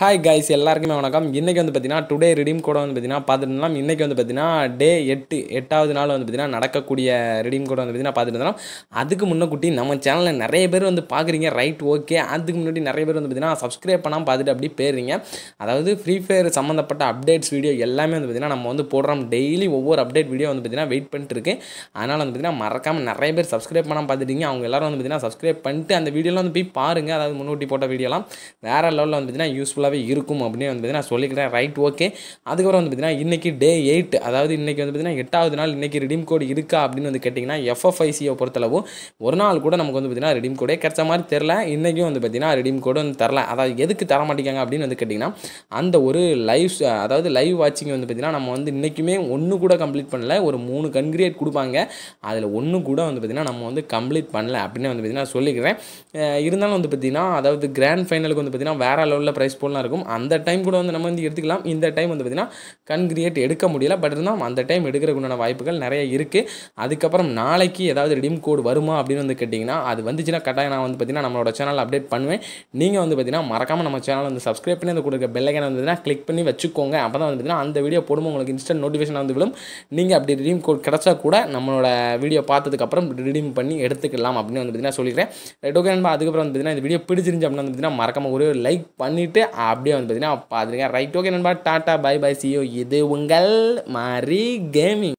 hi guys எல்லாருக்குமே வணக்கம் இன்றைக்கி வந்து பார்த்தீங்கன்னா டுடே ரிடீம் கோடை வந்து பார்த்தீங்கன்னா பார்த்துட்டு இருந்தோம் இன்றைக்கி வந்து பார்த்தீங்கன்னா டே எட்டு எட்டாவது நாள் வந்து பார்த்தீங்கன்னா நடக்கக்கூடிய ரிடீம் கோடை வந்து பார்த்தீங்கன்னா பார்த்துட்டு இருந்தோம் அதுக்கு முன்னக்குட்டி நம்ம சேனலில் நிறைய பேர் வந்து பார்க்குறீங்க ரைட் ஓகே அதுக்கு முன்னாடி நிறைய பேர் வந்து பார்த்தீங்கன்னா சப்ஸ்கிரைப் பண்ணாமல் பார்த்துட்டு அப்படி போயிடுறீங்க அதாவது ஃப்ரீ ஃபயர் சம்மந்தப்பட்ட அப்டேட்ஸ் வீடியோ எல்லாமே வந்து பார்த்தீங்கன்னா நம்ம வந்து போடுறோம் டெய்லி ஒவ்வொரு அப்டேட் வீடியோ வந்து பார்த்தீங்கன்னா வெயிட் பண்ணிட்டு இருக்கு அதனால் வந்து பார்த்தீங்கன்னா மறக்காமல் நிறைய பேர் சப்ஸ்கிரைப் பண்ணாமல் பார்த்துட்டீங்க அவங்க எல்லாரும் வந்து பார்த்தீங்கன்னா சப்ஸ்கிரைப் பண்ணிட்டு அந்த வீடியோலாம் வந்து போய் பாருங்கள் அதாவது முன்னூட்டி போட்ட வீடியோலாம் வேறு லெவலில் வந்து பார்த்தீங்கன்னா யூஸ்ஃபுல்லாகவே இருக்கும் அப்படின்னு வந்து பார்த்தீங்கன்னா சொல்லிக்கிறேன் ரைட் ஓகே அதுக்கப்புறம் வந்து பார்த்தீங்கன்னா இன்றைக்கி டே எயிட் அதாவது இன்றைக்கி வந்து பார்த்தீங்கன்னா எட்டாவது நாள் இன்றைக்கி ரிடீம் கோடு இருக்கா அப்படின்னு வந்து கேட்டிங்கன்னா எஃப்எஃப்ஐசியை பொறுத்தளவு ஒரு நாள் கூட நமக்கு வந்து பார்த்தீங்கன்னா ரிடீம் கோடே கிடைச்ச மாதிரி தெரில இன்றைக்கும் வந்து பார்த்தீங்கன்னா ரிடீம் கோடு வந்து தரல அதாவது எதுக்கு தர மாட்டேங்காங்க அப்படின்னு வந்து கேட்டிங்கன்னா அந்த ஒரு லைவ் அதாவது லைவ் வாட்சிங் வந்து பார்த்தீங்கன்னா நம்ம வந்து இன்றைக்குமே ஒன்று கூட கம்ப்ளீட் பண்ணல ஒரு மூணு கன்கிரியேட் கொடுப்பாங்க அதில் ஒன்று கூட வந்து பார்த்திங்கன்னா நம்ம வந்து கம்ப்ளீட் பண்ணல அப்படின்னு வந்து பார்த்திங்கன்னா சொல்லிக்கிறேன் அஹ் இருந்தாலும் வந்து பார்த்திங்கன்னா அதாவது கிராண்ட் ஃபைனலுக்கு வந்து பார்த்திங்கன்னா வேறு லெவலில் ப்ரைஸ் போலாம் இருக்கும் அந்த டைம் கூட வந்து நம்ம வந்து எடுத்துக்கலாம் இந்த டைம் வந்து பார்த்திங்கன்னா கன்கிரியேட் எடுக்க முடியல பட் இருந்தாலும் அந்த டைம் எடுக்கிறதுக்கு உண்டான வாய்ப்புகள் நிறைய இருக்குது அதுக்கப்புறம் நாளைக்கு ஏதாவது ரிடீம் கோடு வருமா அப்படின்னு வந்து கேட்டிங்கன்னா அது வந்துச்சுன்னா கட்டாயம் நான் வந்து பார்த்திங்கன்னா நம்மளோட சேனல் அப்டேட் பண்ணுவேன் நீங்கள் வந்து பார்த்திங்கன்னா மறக்காமல் நம்ம சேனல் வந்து சப்ஸ்கிரைப் பண்ணி அந்த கொடுக்க பெல்லைக்கனை வந்து பார்த்தீங்கன்னா கிளிக் பண்ணி வச்சுக்கோங்க அப்போ தான் வந்து பார்த்திங்கன்னா அந்த வீடியோ போடும்போது உங்களுக்கு இன்ஸ்டன்ட் நோட்டிஃபிகேஷன் வந்து விடும் நீங்கள் அப்படி ரிடீம் கோட் கிடச்சா கூட நம்மளோட வீடியோ பார்த்ததுக்கப்புறம் ரிடீம் பண்ணி எடுத்துக்கலாம் அப்படின்னு வந்து பார்த்தீங்கன்னா சொல்லிக்கிறேன் ரைட் ஓகே நண்பா அதுக்கப்புறம் வந்து பார்த்தீங்கன்னா இந்த வீடியோ பிடிச்சிருந்துச்சு அப்படின்னு வந்து பார்த்தீங்கன்னா மறக்காம ஒரு லைக் பண்ணிவிட்டு அப்படியே வந்து பார்த்தீங்கன்னா பார்த்துருங்க ரைட் ஓகே நண்பா டாட்டா பை பை சியோ இது உங்கள் மாரி கேமிங்